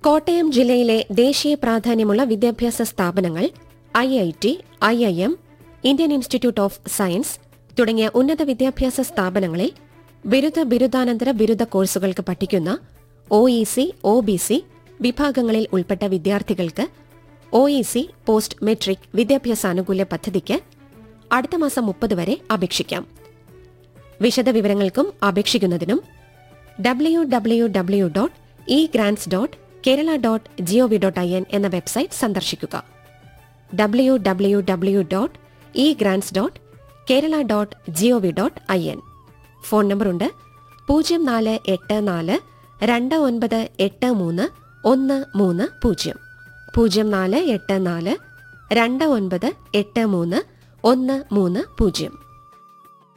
കോട്ടയം ജില്ലയിലെ ദേശീയ പ്രാധാന്യമുള്ള വിദ്യാഭ്യാസ സ്ഥാപനങ്ങൾ I I T I I M Indian institute of science തുടങ്ങിയ ഉന്നത വിദ്യാഭ്യാസ സ്ഥാപനങ്ങളിൽ ബിരുദ ബിരുദാനന്തര ബിരുദ കോഴ്സുകൾക്ക് പഠിക്കുന്ന O E C O B C വിഭാഗങ്ങളിൽ ഉൾപ്പെട്ട വിദ്യാർത്ഥികൾക്ക് O E C post matric വിദ്യാഭ്യാസാനുകൂല്യ പദ്ധതിക്ക് അടുത്ത മാസം മുപ്പത് വരെ അപേക്ഷിക്കാം വിശദവിവരങ്ങൾക്കും അപേക്ഷിക്കുന്നതിനും W W W dot E grants dot Kerala dot GOV dot I N എന്ന വെബ്സൈറ്റ് സന്ദർശിക്കുക W W W dot E grants dot Kerala dot GOV dot I N phone നമ്പറുണ്ട് പൂജ്യം നാല് എട്ട് നാല് രണ്ട് ഒൻപത് എട്ട് മൂന്ന് ഒന്ന് മൂന്ന് പൂജ്യം പൂജ്യം നാല് എട്ട് നാല് രണ്ട് ഒൻപത് എട്ട് മൂന്ന് ഒന്ന് മൂന്ന് പൂജ്യം